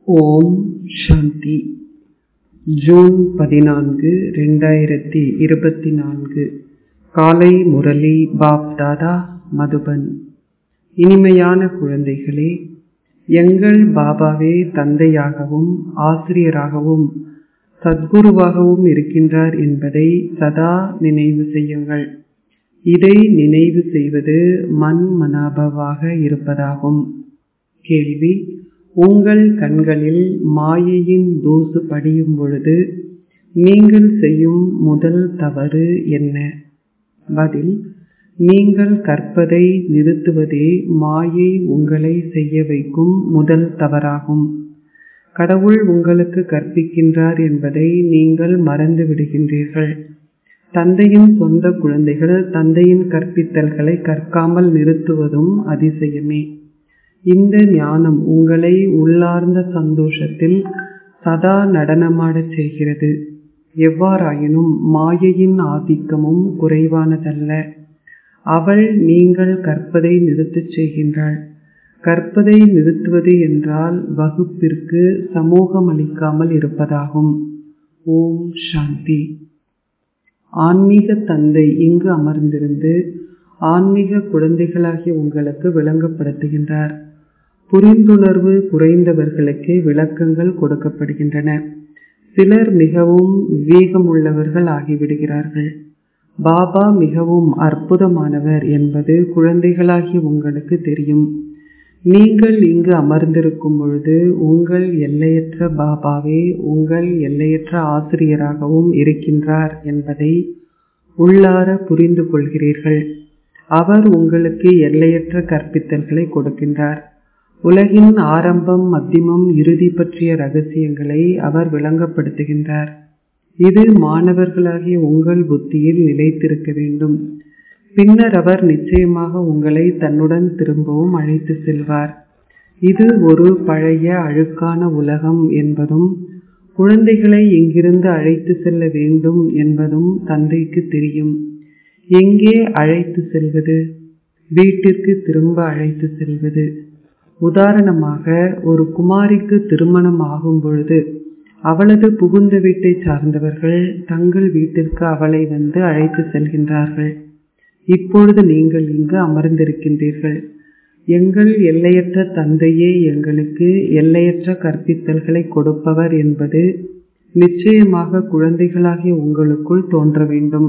ஓம் சாந்தி June பதினான்கு ரெண்டாயிரத்தி இருபத்தி நான்கு காலை முரளி பாப் தாதா மதுபன் இனிமையான குழந்தைகளே எங்கள் பாபாவே தந்தையாகவும் ஆசிரியராகவும் சத்குருவாகவும் இருக்கின்றார் என்பதை சதா நினைவு செய்யுங்கள் இதை நினைவு செய்வது மன் மனாபவாக இருப்பதாகும் கேள்வி உங்கள் கண்களில் மாயையின் தூசு படியும் பொழுது நீங்கள் செய்யும் முதல் தவறு என்ன பதில் நீங்கள் கற்பதை நிறுத்துவதே மாயை உங்களை செய்ய வைக்கும் முதல் தவறாகும் கடவுள் உங்களுக்கு கற்பிக்கின்றார் என்பதை நீங்கள் மறந்து விடுகின்றீர்கள் தந்தையின் சொந்த குழந்தைகள் தந்தையின் கற்பித்தல்களை கற்காமல் நிறுத்துவதும் அதிசயமே இந்த ஞானம் உங்களை உள்ளார்ந்த சந்தோஷத்தில் சதா நடனமாடச் செய்கிறது எவ்வாறாயினும் மாயையின் ஆதிக்கமும் குறைவானதல்ல அவள் நீங்கள் கற்பதை நிறுத்தச் செய்கின்றாள் கற்பதை நிறுத்துவது என்றால் வகுப்பிற்கு சமூகமளிக்காமல் இருப்பதாகும் ஓம் சாந்தி ஆன்மீக தந்தை இங்கு அமர்ந்திருந்து ஆன்மீக குழந்தைகளாகிய உங்களுக்கு விளங்கப்படுத்துகின்றார் புரிந்துணர்வு குறைந்தவர்களுக்கே விளக்கங்கள் கொடுக்கப்படுகின்றன சிலர் மிகவும் விவேகமுள்ளவர்கள் ஆகிவிடுகிறார்கள் பாபா மிகவும் அற்புதமானவர் என்பது குழந்தைகளாகிய உங்களுக்கு தெரியும் நீங்கள் இங்கு அமர்ந்திருக்கும் பொழுது உங்கள் எல்லையற்ற பாபாவே உங்கள் எல்லையற்ற ஆசிரியராகவும் இருக்கின்றார் என்பதை உள்ளார புரிந்து கொள்கிறீர்கள் அவர் உங்களுக்கு எல்லையற்ற கற்பித்தல்களை கொடுக்கின்றார் உலகின் ஆரம்பம் மத்தியமம் இறுதி பற்றிய ரகசியங்களை அவர் விளங்கப்படுத்துகின்றார் இது மாணவர்களாகிய உங்கள் புத்தியில் நிலைத்திருக்க வேண்டும் பின்னர் அவர் நிச்சயமாக உங்களை தன்னுடன் திரும்பவும் அழைத்து செல்வார் இது ஒரு பழைய அழுக்கான உலகம் என்பதும் குழந்தைகளை இங்கிருந்து அழைத்து செல்ல வேண்டும் என்பதும் தந்தைக்கு தெரியும் எங்கே அழைத்து செல்வது வீட்டிற்கு திரும்ப அழைத்து செல்வது உதாரணமாக ஒரு குமாரிக்கு திருமணம் ஆகும் பொழுது அவளது புகுந்த வீட்டை சார்ந்தவர்கள் தங்கள் வீட்டிற்கு அவளை வந்து அழைத்து செல்கின்றார்கள் இப்பொழுது நீங்கள் இங்கு அமர்ந்திருக்கின்றீர்கள் எங்கள் எல்லையற்ற தந்தையே எங்களுக்கு எல்லையற்ற கற்பித்தல்களை கொடுப்பவர் என்பது நிச்சயமாக குழந்தைகளாகிய உங்களுக்குள் தோன்ற வேண்டும்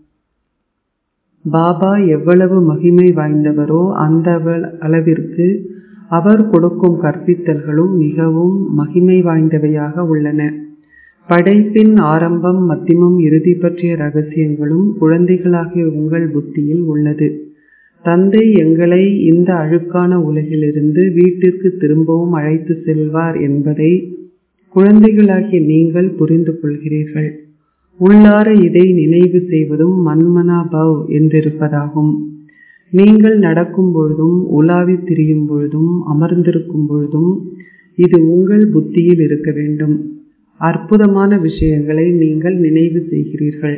பாபா எவ்வளவு மகிமை வாய்ந்தவரோ அந்த அளவிற்கு அவர் கொடுக்கும் கற்பித்தல்களும் மிகவும் மகிமை வாய்ந்தவையாக உள்ளன படைப்பின் ஆரம்பம் மத்தியமம் இறுதி பற்றிய ரகசியங்களும் குழந்தைகளாகிய உங்கள் புத்தியில் உள்ளது தந்தை எங்களை இந்த அழுக்கான உலகிலிருந்து வீட்டிற்கு திரும்பவும் அழைத்து செல்வார் என்பதை குழந்தைகளாகிய நீங்கள் புரிந்து கொள்கிறீர்கள் உள்ளார இதை நினைவு செய்வதும் மன்மனா பவ் என்றிருப்பதாகும் நீங்கள் நடக்கும் பொழுதும் உலாவி திரியும் பொழுதும் அமர்ந்திருக்கும் பொழுதும் இது உங்கள் புத்தியில் இருக்க வேண்டும் அற்புதமான விஷயங்களை நீங்கள் நினைவு செய்கிறீர்கள்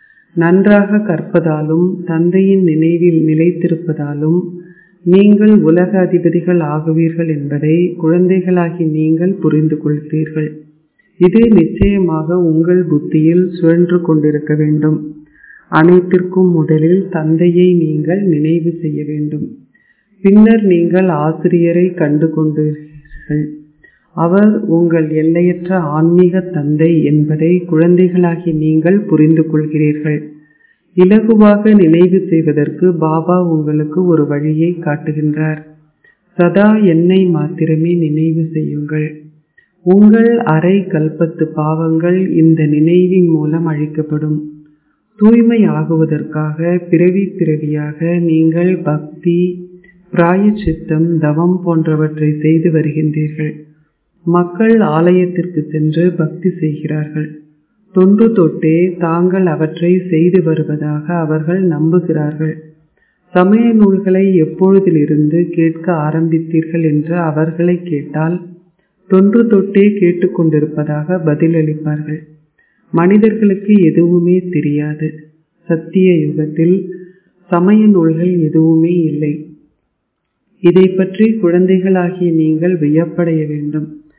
நன்றாக கற்பதாலும் தந்தையின் நினைவில் நிலைத்திருப்பதாலும் நீங்கள் உலக அதிபதிகள் ஆகுவீர்கள் என்பதை குழந்தைகளாகி நீங்கள் புரிந்து கொள்கிறீர்கள் இது நிச்சயமாக உங்கள் புத்தியில் சுழன்று கொண்டிருக்க வேண்டும் அனைத்திற்கும் முதலில் தந்தையை நீங்கள் நினைவு செய்ய வேண்டும் பின்னர் நீங்கள் ஆசிரியரை கண்டு கொண்டீர்கள் அவர் உங்கள் எல்லையற்ற ஆன்மீக தந்தை என்பதை குழந்தைகளாகி நீங்கள் புரிந்து கொள்கிறீர்கள் இலகுவாக நினைவு செய்வதற்கு பாபா உங்களுக்கு ஒரு வழியை காட்டுகின்றார் சதா என்னை மாத்திரமே நினைவு செய்யுங்கள் உங்கள் அரை கல்பத்து பாவங்கள் இந்த நினைவின் மூலம் அழிக்கப்படும் தூய்மை ஆகுவதற்காக பிறவி பிறவியாக நீங்கள் பக்தி பிராயச்சித்தம் தவம் போன்றவற்றை செய்து வருகின்றீர்கள் மக்கள் ஆலயத்திற்கு சென்று பக்தி செய்கிறார்கள் தொன்று தொட்டே தாங்கள் அவற்றை செய்து வருவதாக அவர்கள் நம்புகிறார்கள் சமய நூல்களை எப்பொழுதிலிருந்து கேட்க ஆரம்பித்தீர்கள் என்று அவர்களை கேட்டால் தொன்று தொட்டே கேட்டுக்கொண்டிருப்பதாக பதிலளிப்பார்கள் மனிதர்களுக்கு எதுவுமே தெரியாது சத்திய யுகத்தில் சமய நூல்கள் எதுவுமே இல்லை இதை பற்றி குழந்தைகளாகிய நீங்கள் வியப்படைய வேண்டும்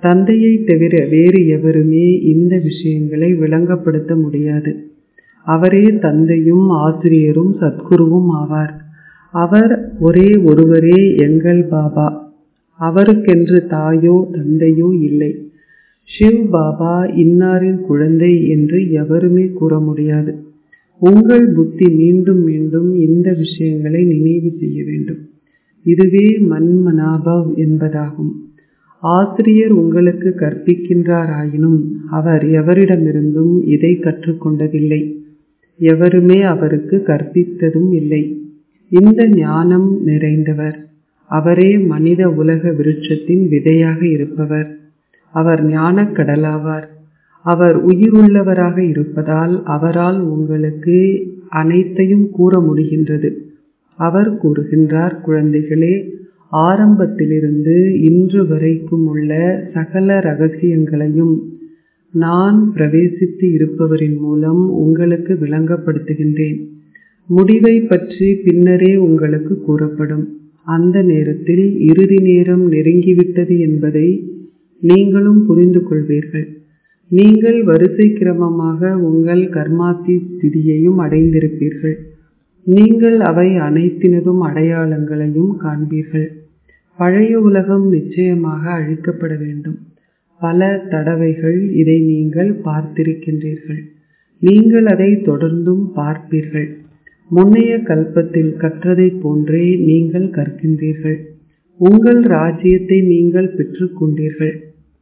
தந்தையை தவிர வேறு எவருமே இந்த விஷயங்களை விளங்கப்படுத்த முடியாது அவரே தந்தையும் ஆசிரியரும் சத்குருவும் ஆவார் அவர் ஒரே ஒருவரே எங்கள் பாபா அவருக்கென்று தாயோ தந்தையோ இல்லை ஷிவ் பாபா இன்னாரின் குழந்தை என்று எவருமே கூற முடியாது உங்கள் புத்தி மீண்டும் மீண்டும் இந்த விஷயங்களை நினைவு செய்ய வேண்டும் இதுவே மன்மனாபவ் என்பதாகும் ஆசிரியர் உங்களுக்கு கற்பிக்கின்றாராயினும் அவர் எவரிடமிருந்தும் இதை கற்றுக்கொண்டதில்லை எவருமே அவருக்கு கற்பித்ததும் இல்லை இந்த ஞானம் நிறைந்தவர் அவரே மனித உலக விருட்சத்தின் விதையாக இருப்பவர் அவர் ஞானக் கடலாவார் அவர் உயிருள்ளவராக இருப்பதால் அவரால் உங்களுக்கு அனைத்தையும் கூற முடிகின்றது அவர் கூறுகின்றார் குழந்தைகளே ஆரம்பத்திலிருந்து இன்று வரைக்கும் உள்ள சகல ரகசியங்களையும் நான் பிரவேசித்து இருப்பவரின் மூலம் உங்களுக்கு விளங்கப்படுத்துகின்றேன் முடிவை பற்றி பின்னரே உங்களுக்கு கூறப்படும் அந்த நேரத்தில் இறுதி நேரம் நெருங்கிவிட்டது என்பதை நீங்களும் புரிந்து கொள்வீர்கள் நீங்கள் வரிசை கிரமமாக உங்கள் கர்மாத்தி ஸ்திதியையும் அடைந்திருப்பீர்கள் நீங்கள் அவை அனைத்தினதும் அடையாளங்களையும் காண்பீர்கள் பழைய உலகம் நிச்சயமாக அழிக்கப்பட வேண்டும் பல தடவைகள் இதை நீங்கள் பார்த்திருக்கின்றீர்கள் நீங்கள் அதை தொடர்ந்தும் பார்ப்பீர்கள் முன்னைய கல்பத்தில் கற்றதைப் போன்றே நீங்கள் கற்கின்றீர்கள் உங்கள் ராஜ்யத்தை நீங்கள் பெற்றுக்கொண்டீர்கள்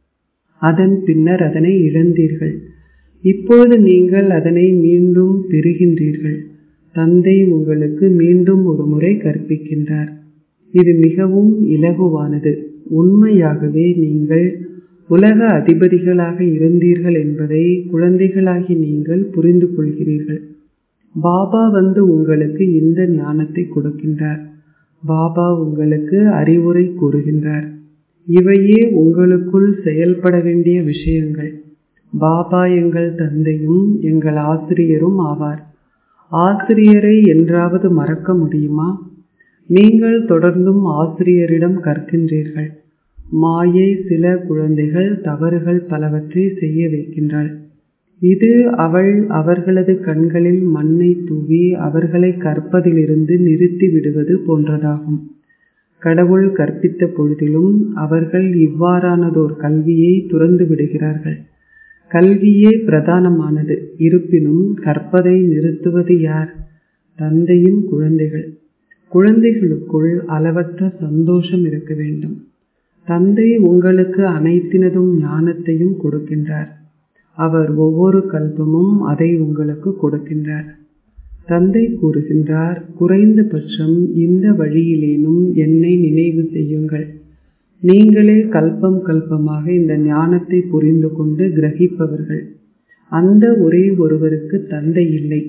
அதன் பின்னர் அதனை இழந்தீர்கள் இப்பொழுது நீங்கள் அதனை மீண்டும் பெறுகின்றீர்கள் தந்தை உங்களுக்கு மீண்டும் ஒரு முறை கற்பிக்கின்றார் இது மிகவும் இலகுவானது உண்மையாகவே நீங்கள் உலக அதிபதிகளாக இருந்தீர்கள் என்பதை குழந்தைகளாகி நீங்கள் புரிந்து கொள்கிறீர்கள் பாபா வந்து உங்களுக்கு இந்த ஞானத்தை கொடுக்கின்றார் பாபா உங்களுக்கு அறிவுரை கூறுகின்றார் இவையே உங்களுக்குள் செயல்பட வேண்டிய விஷயங்கள் பாபா எங்கள் தந்தையும் எங்கள் ஆசிரியரும் ஆவார் ஆசிரியரை என்றாவது மறக்க முடியுமா நீங்கள் தொடர்ந்தும் ஆசிரியரிடம் கற்கின்றீர்கள் மாயை சில குழந்தைகள் தவறுகள் பலவற்றை செய்ய வைக்கின்றாள் இது அவள் அவர்களது கண்களில் மண்ணை தூவி அவர்களை கற்பதிலிருந்து நிறுத்தி விடுவது போன்றதாகும் கடவுள் கற்பித்த பொழுதிலும் அவர்கள் இவ்வாறானதோர் கல்வியை துறந்து விடுகிறார்கள் கல்வியே பிரதானமானது இருப்பினும் கற்பதை நிறுத்துவது யார் தந்தையின் குழந்தைகள் குழந்தைகளுக்குள் அளவற்ற சந்தோஷம் இருக்க வேண்டும் தந்தை உங்களுக்கு அனைத்தினதும் ஞானத்தையும் கொடுக்கின்றார் அவர் ஒவ்வொரு கல்பமும் அதை உங்களுக்கு கொடுக்கின்றார் தந்தை கூறுகின்றார் குறைந்தபட்சம் இந்த வழியிலேனும் என்னை நினைவு செய்யுங்கள் நீங்களே கல்பம் கல்பமாக இந்த ஞானத்தை புரிந்து கொண்டு கிரகிப்பவர்கள் அந்த ஒரே ஒருவருக்கு தந்தை இல்லை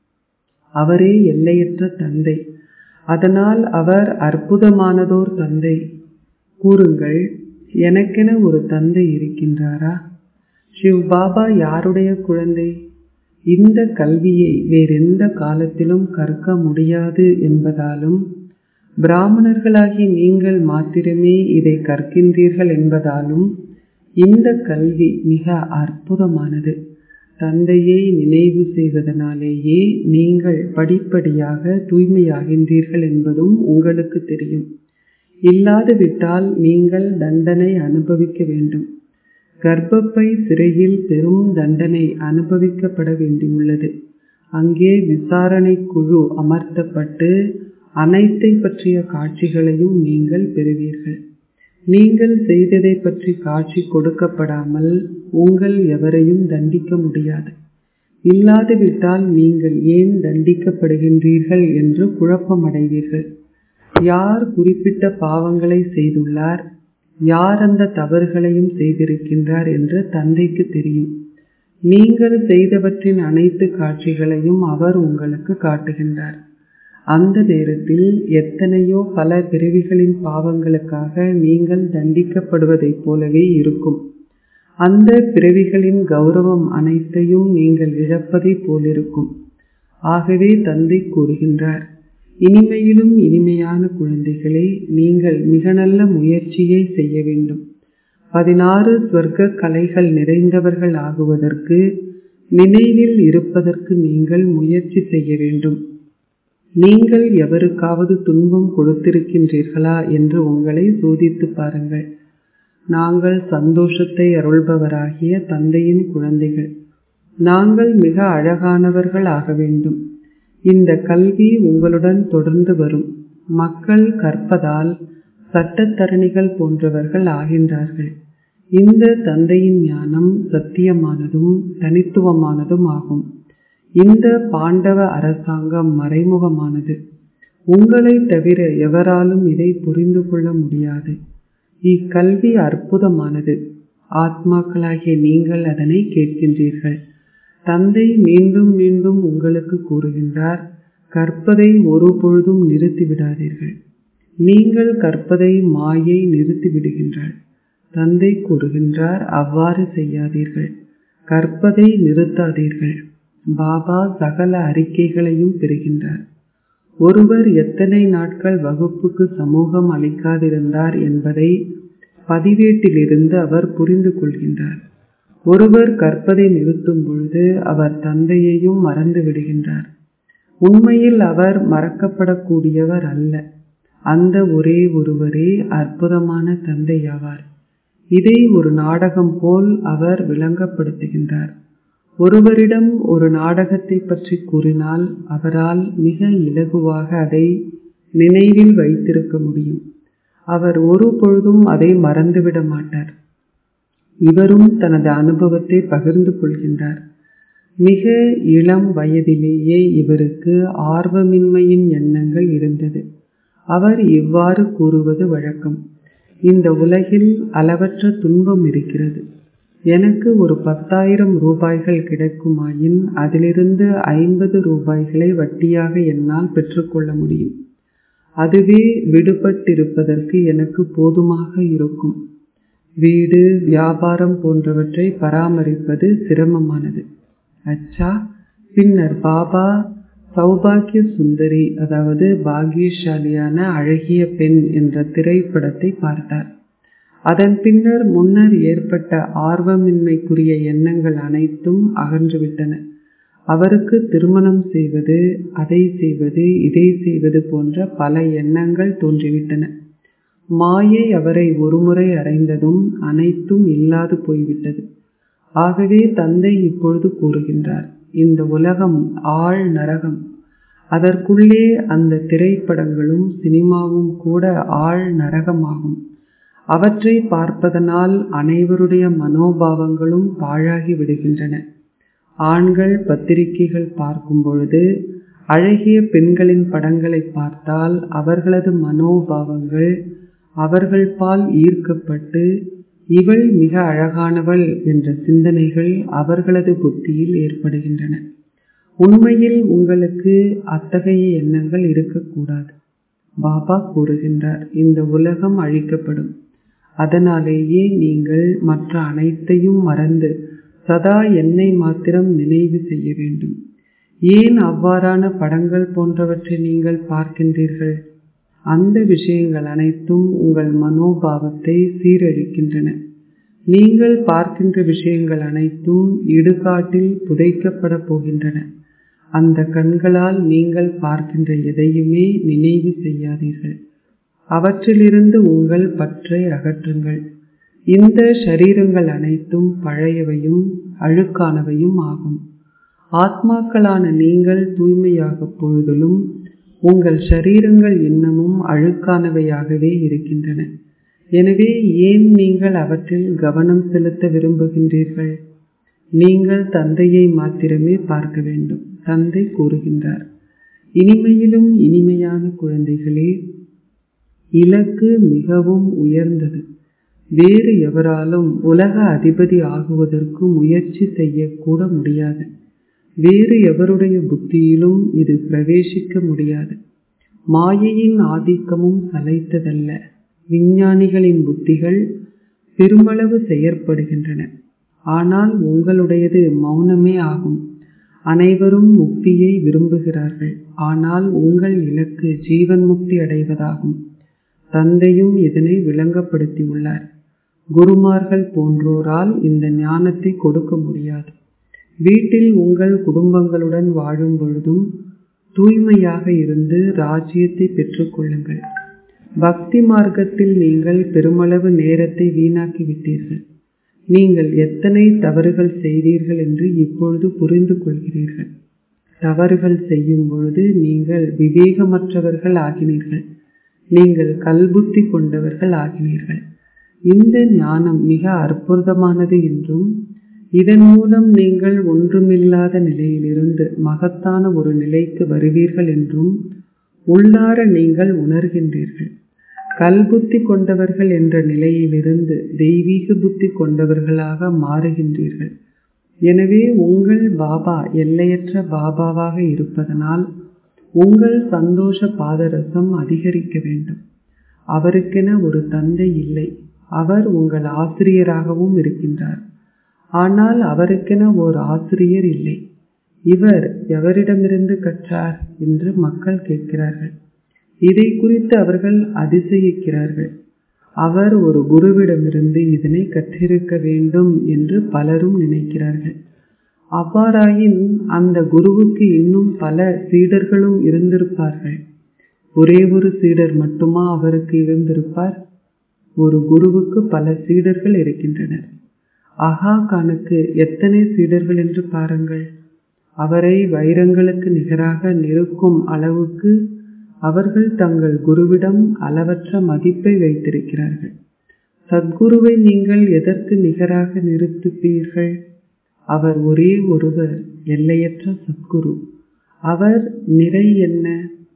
அவரே எல்லையற்ற தந்தை அதனால் அவர் அற்புதமானதோர் தந்தை கூறுங்கள் எனக்கென ஒரு தந்தை இருக்கின்றாரா சிவ் பாபா யாருடைய குழந்தை இந்த கல்வியை வேறெந்த காலத்திலும் கற்க முடியாது என்பதாலும் பிராமணர்களாகி நீங்கள் மாத்திரமே இதை கற்கின்றீர்கள் என்பதாலும் இந்த கல்வி மிக அற்புதமானது தந்தையை நினைவு செய்வதனாலேயே நீங்கள் படிப்படியாக தூய்மையாகின்றீர்கள் என்பதும் உங்களுக்கு தெரியும் இல்லாது விட்டால் நீங்கள் தண்டனை அனுபவிக்க வேண்டும் கர்ப்பப்பை சிறையில் பெரும் தண்டனை அனுபவிக்கப்பட வேண்டியுள்ளது அங்கே விசாரணை குழு அமர்த்தப்பட்டு அனைத்தை பற்றிய காட்சிகளையும் நீங்கள் பெறுவீர்கள் நீங்கள் செய்ததை பற்றி காட்சி கொடுக்கப்படாமல் உங்கள் எவரையும் தண்டிக்க முடியாது இல்லாது விட்டால் நீங்கள் ஏன் தண்டிக்கப்படுகின்றீர்கள் என்று குழப்பமடைவீர்கள் யார் குறிப்பிட்ட பாவங்களை செய்துள்ளார் யார் அந்த தவறுகளையும் செய்திருக்கின்றார் என்று தந்தைக்கு தெரியும் நீங்கள் செய்தவற்றின் அனைத்து காட்சிகளையும் அவர் உங்களுக்கு காட்டுகின்றார் அந்த நேரத்தில் எத்தனையோ பல பிறவிகளின் பாவங்களுக்காக நீங்கள் தண்டிக்கப்படுவதைப் போலவே இருக்கும் அந்த பிறவிகளின் கௌரவம் அனைத்தையும் நீங்கள் இழப்பதைப் போலிருக்கும் ஆகவே தந்தை கூறுகின்றார் இனிமையிலும் இனிமையான குழந்தைகளே நீங்கள் மிக நல்ல முயற்சியை செய்ய வேண்டும் பதினாறு ஸ்வர்க்க கலைகள் நிறைந்தவர்கள் ஆகுவதற்கு நினைவில் இருப்பதற்கு நீங்கள் முயற்சி செய்ய வேண்டும் நீங்கள் எவருக்காவது துன்பம் கொடுத்திருக்கின்றீர்களா என்று உங்களை சோதித்து பாருங்கள் நாங்கள் சந்தோஷத்தை அருள்பவராகிய தந்தையின் குழந்தைகள் நாங்கள் மிக அழகானவர்கள் ஆக வேண்டும் இந்த கல்வி உங்களுடன் தொடர்ந்து வரும் மக்கள் கற்பதால் சட்டத்தரணிகள் போன்றவர்கள் ஆகின்றார்கள் இந்த தந்தையின் ஞானம் சத்தியமானதும் தனித்துவமானதும் ஆகும் இந்த பாண்டவ அரசாங்கம் மறைமுகமானது உங்களை தவிர எவராலும் இதை புரிந்து கொள்ள முடியாது இக்கல்வி அற்புதமானது ஆத்மாக்களாகிய நீங்கள் அதனை கேட்கின்றீர்கள் தந்தை மீண்டும் மீண்டும் உங்களுக்கு கூறுகின்றார் கற்பதை ஒரு பொழுதும் நிறுத்திவிடாதீர்கள் நீங்கள் கற்பதை மாயை நிறுத்திவிடுகின்றாள் தந்தை கூறுகின்றார் அவ்வாறு செய்யாதீர்கள் கற்பதை நிறுத்தாதீர்கள் பாபா சகல அறிக்கைகளையும் பெறுகின்றார் ஒருவர் எத்தனை நாட்கள் வகுப்புக்கு சமூகம் அளிக்காதிருந்தார் என்பதை பதிவேட்டிலிருந்து அவர் புரிந்து கொள்கின்றார் ஒருவர் கற்பதை நிறுத்தும் பொழுது அவர் தந்தையையும் மறந்து விடுகின்றார் உண்மையில் அவர் மறக்கப்படக்கூடியவர் அல்ல அந்த ஒரே ஒருவரே அற்புதமான தந்தையாவார் இதை ஒரு நாடகம் போல் அவர் விளங்கப்படுத்துகின்றார் ஒருவரிடம் ஒரு நாடகத்தை பற்றி கூறினால் அவரால் மிக இலகுவாக அதை நினைவில் வைத்திருக்க முடியும் அவர் ஒரு பொழுதும் அதை மறந்துவிட மாட்டார் இவரும் தனது அனுபவத்தை பகிர்ந்து கொள்கின்றார் மிக இளம் வயதிலேயே இவருக்கு ஆர்வமின்மையின் எண்ணங்கள் இருந்தது அவர் இவ்வாறு கூறுவது வழக்கம் இந்த உலகில் அளவற்ற துன்பம் இருக்கிறது எனக்கு ஒரு பத்தாயிரம் ரூபாய்கள் கிடைக்குமாயின் அதிலிருந்து ஐம்பது ரூபாய்களை வட்டியாக என்னால் பெற்றுக்கொள்ள முடியும் அதுவே விடுபட்டிருப்பதற்கு எனக்கு போதுமாக இருக்கும் வீடு வியாபாரம் போன்றவற்றை பராமரிப்பது சிரமமானது அச்சா பின்னர் பாபா சௌபாகிய சுந்தரி அதாவது பாகியசாலியான அழகிய பெண் என்ற திரைப்படத்தை பார்த்தார் அதன் பின்னர் முன்னர் ஏற்பட்ட ஆர்வமின்மைக்குரிய எண்ணங்கள் அனைத்தும் அகன்றுவிட்டன அவருக்கு திருமணம் செய்வது அதை செய்வது இதை செய்வது போன்ற பல எண்ணங்கள் தோன்றிவிட்டன மாயை அவரை ஒருமுறை அடைந்ததும் அனைத்தும் இல்லாது போய்விட்டது ஆகவே தந்தை இப்பொழுது கூறுகின்றார் இந்த உலகம் ஆழ் நரகம் அதற்குள்ளே அந்த திரைப்படங்களும் சினிமாவும் கூட ஆழ் நரகமாகும் அவற்றை பார்ப்பதனால் அனைவருடைய மனோபாவங்களும் பாழாகி விடுகின்றன ஆண்கள் பத்திரிகைகள் பார்க்கும் பொழுது அழகிய பெண்களின் படங்களை பார்த்தால் அவர்களது மனோபாவங்கள் அவர்கள் பால் ஈர்க்கப்பட்டு இவள் மிக அழகானவள் என்ற சிந்தனைகள் அவர்களது புத்தியில் ஏற்படுகின்றன உண்மையில் உங்களுக்கு அத்தகைய எண்ணங்கள் இருக்கக்கூடாது பாபா கூறுகின்றார் இந்த உலகம் அழிக்கப்படும் அதனாலேயே நீங்கள் மற்ற அனைத்தையும் மறந்து சதா என்னை மாத்திரம் நினைவு செய்ய வேண்டும் ஏன் அவ்வாறான படங்கள் போன்றவற்றை நீங்கள் பார்க்கின்றீர்கள் அந்த விஷயங்கள் அனைத்தும் உங்கள் மனோபாவத்தை சீரழிக்கின்றன நீங்கள் பார்க்கின்ற விஷயங்கள் அனைத்தும் இடுகாட்டில் புதைக்கப்பட போகின்றன அந்த கண்களால் நீங்கள் பார்க்கின்ற எதையுமே நினைவு செய்யாதீர்கள் அவற்றிலிருந்து உங்கள் பற்றை அகற்றுங்கள் இந்த ஷரீரங்கள் அனைத்தும் பழையவையும் அழுக்கானவையும் ஆகும் ஆத்மாக்களான நீங்கள் தூய்மையாக பொழுதிலும் உங்கள் ஷரீரங்கள் இன்னமும் அழுக்கானவையாகவே இருக்கின்றன எனவே ஏன் நீங்கள் அவற்றில் கவனம் செலுத்த விரும்புகின்றீர்கள் நீங்கள் தந்தையை மாத்திரமே பார்க்க வேண்டும் தந்தை கூறுகின்றார் இனிமையிலும் இனிமையான குழந்தைகளே இலக்கு மிகவும் உயர்ந்தது வேறு எவராலும் உலக அதிபதி ஆகுவதற்கு முயற்சி செய்யக்கூட முடியாது வேறு எவருடைய புத்தியிலும் இது பிரவேசிக்க முடியாது மாயையின் ஆதிக்கமும் சலைத்ததல்ல விஞ்ஞானிகளின் புத்திகள் பெருமளவு செயற்படுகின்றன ஆனால் உங்களுடையது மௌனமே ஆகும் அனைவரும் முக்தியை விரும்புகிறார்கள் ஆனால் உங்கள் இலக்கு ஜீவன் முக்தி அடைவதாகும் தந்தையும் இதனை விளங்கப்படுத்தியுள்ளார் குருமார்கள் போன்றோரால் இந்த ஞானத்தை கொடுக்க முடியாது வீட்டில் உங்கள் குடும்பங்களுடன் வாழும் பொழுதும் தூய்மையாக இருந்து ராஜ்யத்தை பெற்றுக்கொள்ளுங்கள் பக்தி மார்க்கத்தில் நீங்கள் பெருமளவு நேரத்தை வீணாக்கி விட்டீர்கள் நீங்கள் எத்தனை தவறுகள் செய்தீர்கள் என்று இப்பொழுது புரிந்து கொள்கிறீர்கள் தவறுகள் செய்யும் பொழுது நீங்கள் விவேகமற்றவர்கள் ஆகினீர்கள் நீங்கள் கல்புத்தி கொண்டவர்கள் ஆகினீர்கள் இந்த ஞானம் மிக அற்புதமானது என்றும் இதன் மூலம் நீங்கள் ஒன்றுமில்லாத நிலையிலிருந்து மகத்தான ஒரு நிலைக்கு வருவீர்கள் என்றும் உள்ளார நீங்கள் உணர்கின்றீர்கள் கல்புத்தி கொண்டவர்கள் என்ற நிலையிலிருந்து தெய்வீக புத்தி கொண்டவர்களாக மாறுகின்றீர்கள் எனவே உங்கள் பாபா எல்லையற்ற பாபாவாக இருப்பதனால் உங்கள் சந்தோஷ பாதரசம் அதிகரிக்க வேண்டும் அவருக்கென ஒரு தந்தை இல்லை அவர் உங்கள் ஆசிரியராகவும் இருக்கின்றார் ஆனால் அவருக்கென ஓர் ஆசிரியர் இல்லை இவர் எவரிடமிருந்து கற்றார் என்று மக்கள் கேட்கிறார்கள் இதை குறித்து அவர்கள் அதிசயிக்கிறார்கள் அவர் ஒரு குருவிடமிருந்து இதனை கற்றிருக்க வேண்டும் என்று பலரும் நினைக்கிறார்கள் அவ்வாறாயின் அந்த குருவுக்கு இன்னும் பல சீடர்களும் இருந்திருப்பார்கள் ஒரே ஒரு சீடர் மட்டுமா அவருக்கு இருந்திருப்பார் ஒரு குருவுக்கு பல சீடர்கள் இருக்கின்றனர் அகா கானுக்கு எத்தனை சீடர்கள் என்று பாருங்கள் அவரை வைரங்களுக்கு நிகராக நிறுக்கும் அளவுக்கு அவர்கள் தங்கள் குருவிடம் அளவற்ற மதிப்பை வைத்திருக்கிறார்கள் சத்குருவை நீங்கள் எதற்கு நிகராக நிறுத்துப்பீர்கள் அவர் ஒரே ஒருவர் எல்லையற்ற சத்குரு அவர் நிறை என்ன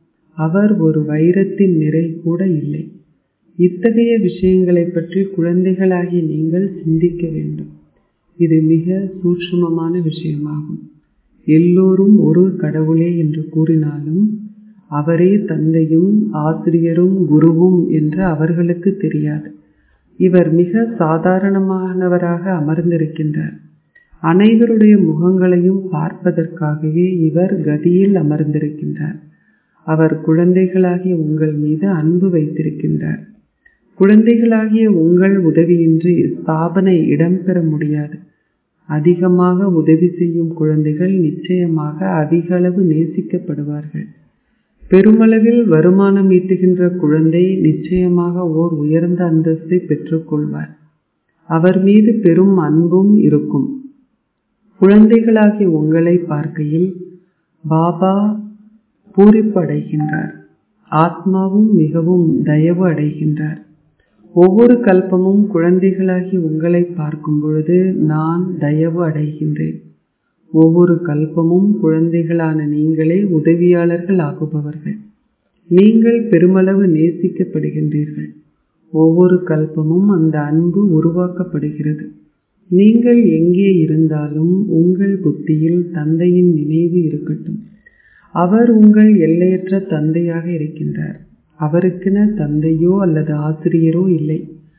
அவர் ஒரு வைரத்தின் நிறை கூட இல்லை இத்தகைய விஷயங்களை பற்றி குழந்தைகளாகி நீங்கள் சிந்திக்க வேண்டும் இது மிக சூட்சுமமான விஷயமாகும் எல்லோரும் ஒரு கடவுளே என்று கூறினாலும் அவரே தந்தையும் ஆசிரியரும் குருவும் என்று அவர்களுக்கு தெரியாது இவர் மிக சாதாரணமானவராக அமர்ந்திருக்கின்றார் அனைவருடைய முகங்களையும் பார்ப்பதற்காகவே இவர் கதியில் அமர்ந்திருக்கின்றார் அவர் குழந்தைகளாகிய உங்கள் மீது அன்பு வைத்திருக்கின்றார் குழந்தைகளாகிய உங்கள் உதவியின்றி ஸ்தாபனை இடம்பெற முடியாது அதிகமாக உதவி செய்யும் குழந்தைகள் நிச்சயமாக அதிக அளவு நேசிக்கப்படுவார்கள் பெருமளவில் வருமானம் ஈட்டுகின்ற குழந்தை நிச்சயமாக ஓர் உயர்ந்த அந்தஸ்தை பெற்றுக்கொள்வார் அவர் மீது பெரும் அன்பும் இருக்கும் குழந்தைகளாகிய உங்களை பார்க்கையில் பாபா பூரிப்பு அடைகின்றார் ஆத்மாவும் மிகவும் தயவு அடைகின்றார் ஒவ்வொரு கல்பமும் குழந்தைகளாகி உங்களை பார்க்கும் பொழுது நான் தயவு அடைகின்றேன் ஒவ்வொரு கல்பமும் குழந்தைகளான நீங்களே உதவியாளர்கள் ஆகுபவர்கள் நீங்கள் பெருமளவு நேசிக்கப்படுகின்றீர்கள் ஒவ்வொரு கல்பமும் அந்த அன்பு உருவாக்கப்படுகிறது நீங்கள் எங்கே இருந்தாலும் உங்கள் புத்தியில் தந்தையின் நினைவு இருக்கட்டும் அவர் உங்கள் எல்லையற்ற தந்தையாக இருக்கின்றார் அவருக்கென தந்தையோ அல்லது ஆசிரியரோ இல்லை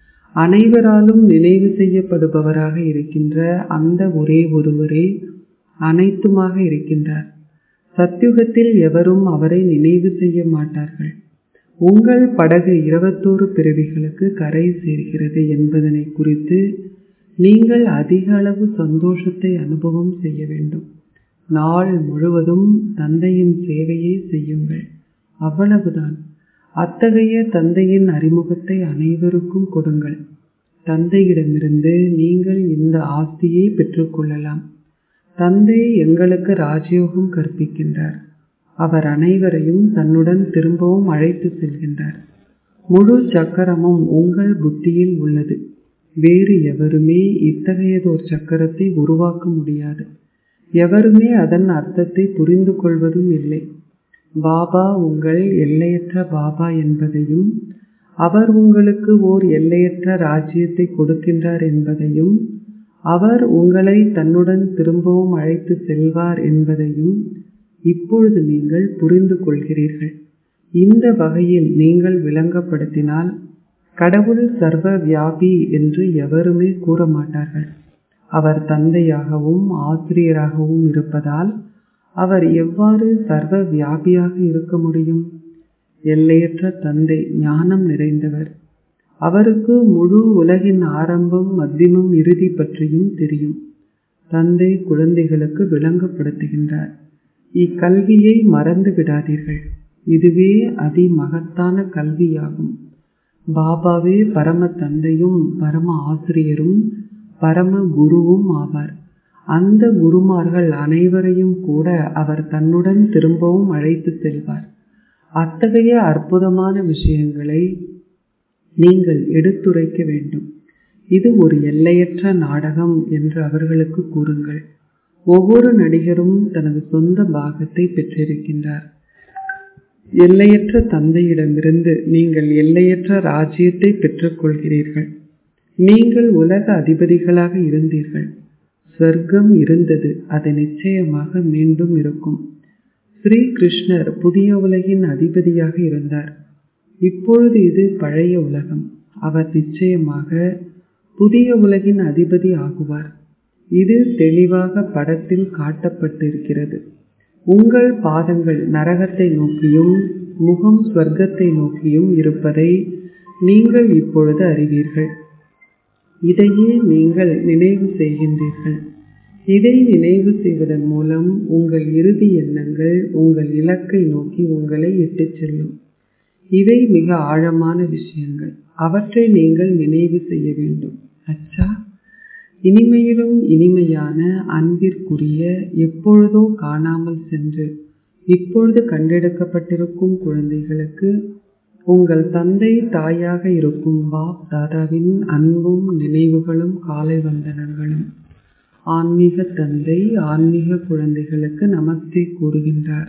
அனைவராலும் நினைவு செய்யப்படுபவராக இருக்கின்ற அந்த ஒரே ஒருவரே அனைத்துமாக இருக்கின்றார் சத்யுகத்தில் எவரும் அவரை நினைவு செய்ய மாட்டார்கள் உங்கள் படகு இருபத்தோரு பிறவிகளுக்கு கரை சேர்கிறது என்பதனை குறித்து நீங்கள் அதிக அளவு சந்தோஷத்தை அனுபவம் செய்ய வேண்டும் நாள் முழுவதும் தந்தையின் சேவையை செய்யுங்கள் அவ்வளவுதான் அத்தகைய தந்தையின் அறிமுகத்தை அனைவருக்கும் கொடுங்கள் தந்தையிடமிருந்து நீங்கள் இந்த ஆஸ்தியை பெற்றுக்கொள்ளலாம் தந்தை எங்களுக்கு ராஜயோகம் கற்பிக்கின்றார் அவர் அனைவரையும் தன்னுடன் திரும்பவும் அழைத்து செல்கின்றார் முழு சக்கரமும் உங்கள் புத்தியில் உள்ளது வேறு எவருமே இத்தகையதோர் சக்கரத்தை உருவாக்க முடியாது எவருமே அதன் அர்த்தத்தை புரிந்து கொள்வதும் இல்லை பாபா உங்கள் எல்லையற்ற பாபா என்பதையும் அவர் உங்களுக்கு ஓர் எல்லையற்ற ராஜ்யத்தை கொடுக்கின்றார் என்பதையும் அவர் உங்களை தன்னுடன் திரும்பவும் அழைத்து செல்வார் என்பதையும் இப்பொழுது நீங்கள் புரிந்து கொள்கிறீர்கள் இந்த வகையில் நீங்கள் விளங்கப்படுத்தினால் கடவுள் சர்வ வியாபி என்று எவருமே கூற மாட்டார்கள் அவர் தந்தையாகவும் ஆசிரியராகவும் இருப்பதால் அவர் எவ்வாறு சர்வ வியாபியாக இருக்க முடியும் எல்லையற்ற தந்தை ஞானம் நிறைந்தவர் அவருக்கு முழு உலகின் ஆரம்பம் மத்தியமம் இறுதி பற்றியும் தெரியும் தந்தை குழந்தைகளுக்கு விளங்கப்படுத்துகின்றார் இக்கல்வியை மறந்து விடாதீர்கள் இதுவே அதி மகத்தான கல்வியாகும் பாபாவே பரம தந்தையும் பரம ஆசிரியரும் பரம குருவும் ஆவார் அந்த குருமார்கள் அனைவரையும் கூட அவர் தன்னுடன் திரும்பவும் அழைத்து செல்வார் அத்தகைய அற்புதமான விஷயங்களை நீங்கள் எடுத்துரைக்க வேண்டும் இது ஒரு எல்லையற்ற நாடகம் என்று அவர்களுக்கு கூறுங்கள் ஒவ்வொரு நடிகரும் தனது சொந்த பாகத்தை பெற்றிருக்கின்றார் எல்லையற்ற தந்தையிடமிருந்து நீங்கள் எல்லையற்ற ராஜ்யத்தை பெற்றுக்கொள்கிறீர்கள் நீங்கள் உலக அதிபதிகளாக இருந்தீர்கள் சொர்க்கம் இருந்தது அது நிச்சயமாக மீண்டும் இருக்கும் ஸ்ரீ கிருஷ்ணர் புதிய உலகின் அதிபதியாக இருந்தார் இப்பொழுது இது பழைய உலகம் அவர் நிச்சயமாக புதிய உலகின் அதிபதி ஆகுவார் இது தெளிவாக படத்தில் காட்டப்பட்டிருக்கிறது உங்கள் பாதங்கள் நரகத்தை நோக்கியும் முகம் ஸ்வர்க்கத்தை நோக்கியும் இருப்பதை நீங்கள் இப்பொழுது அறிவீர்கள் இதையே நீங்கள் நினைவு செய்கின்றீர்கள் இதை நினைவு செய்வதன் மூலம் உங்கள் இறுதி எண்ணங்கள் உங்கள் இலக்கை நோக்கி உங்களை இட்டுச் செல்லும் இவை மிக ஆழமான விஷயங்கள் அவற்றை நீங்கள் நினைவு செய்ய வேண்டும் அச்சா இனிமையிலும் இனிமையான அன்பிற்குரிய எப்பொழுதோ காணாமல் சென்று இப்பொழுது கண்டெடுக்கப்பட்டிருக்கும் குழந்தைகளுக்கு உங்கள் தந்தை தாயாக இருக்கும் பாப் தாதாவின் அன்பும் நினைவுகளும் காலை வந்தனங்களும் ஆன்மீக தந்தை ஆன்மீக குழந்தைகளுக்கு நமஸ்தே கூறுகின்றார்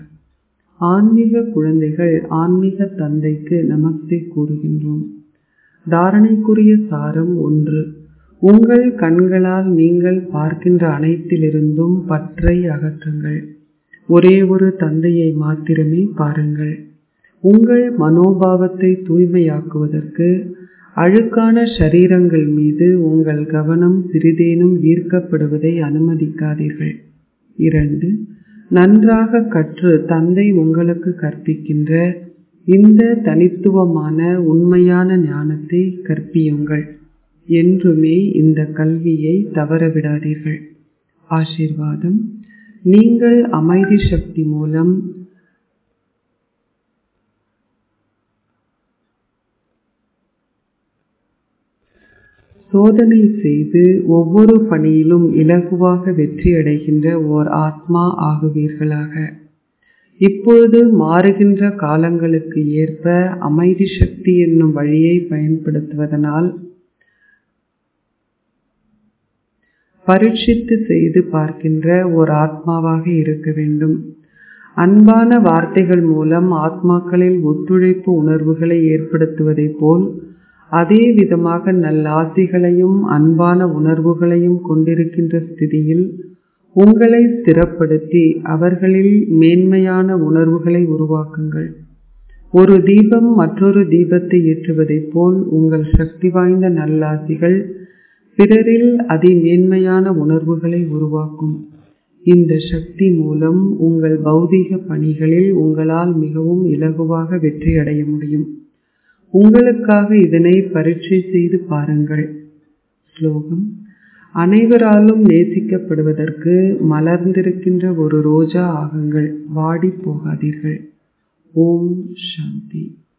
ஆன்மீக குழந்தைகள் ஆன்மீக தந்தைக்கு நமஸ்தே கூறுகின்றோம் தாரணைக்குரிய சாரம் ஒன்று உங்கள் கண்களால் நீங்கள் பார்க்கின்ற அனைத்திலிருந்தும் பற்றை அகற்றுங்கள் ஒரே ஒரு தந்தையை மாத்திரமே பாருங்கள் உங்கள் மனோபாவத்தை தூய்மையாக்குவதற்கு அழுக்கான ஷரீரங்கள் மீது உங்கள் கவனம் சிறிதேனும் ஈர்க்கப்படுவதை அனுமதிக்காதீர்கள் இரண்டு நன்றாக கற்று தந்தை உங்களுக்கு கற்பிக்கின்ற இந்த தனித்துவமான உண்மையான ஞானத்தை கற்பியுங்கள் என்றுமே இந்த கல்வியை தவறவிடாதீர்கள் ஆசீர்வாதம் நீங்கள் அமைதி சக்தி மூலம் சோதனை செய்து ஒவ்வொரு பணியிலும் இலகுவாக வெற்றியடைகின்ற ஓர் ஆத்மா ஆகுவீர்களாக இப்பொழுது மாறுகின்ற காலங்களுக்கு ஏற்ப அமைதி சக்தி என்னும் வழியை பயன்படுத்துவதனால் பரீட்சித்து செய்து பார்க்கின்ற ஒரு ஆத்மாவாக இருக்க வேண்டும் அன்பான வார்த்தைகள் மூலம் ஆத்மாக்களில் ஒத்துழைப்பு உணர்வுகளை ஏற்படுத்துவதைப் போல் அதே விதமாக நல்லாசிகளையும் அன்பான உணர்வுகளையும் கொண்டிருக்கின்ற ஸ்திதியில் உங்களை ஸ்திரப்படுத்தி அவர்களில் மேன்மையான உணர்வுகளை உருவாக்குங்கள் ஒரு தீபம் மற்றொரு தீபத்தை ஏற்றுவதைப் போல் உங்கள் சக்தி வாய்ந்த நல்லாசிகள் பிறரில் அதிமேன்மையான உணர்வுகளை உருவாக்கும் இந்த சக்தி மூலம் உங்கள் பௌதீக பணிகளில் உங்களால் மிகவும் இலகுவாக வெற்றி அடைய முடியும் உங்களுக்காக இதனை பரீட்சை செய்து பாருங்கள் ஸ்லோகம் அனைவராலும் நேசிக்கப்படுவதற்கு மலர்ந்திருக்கின்ற ஒரு ரோஜா ஆகுங்கள் வாடி போகாதீர்கள் ஓம் சாந்தி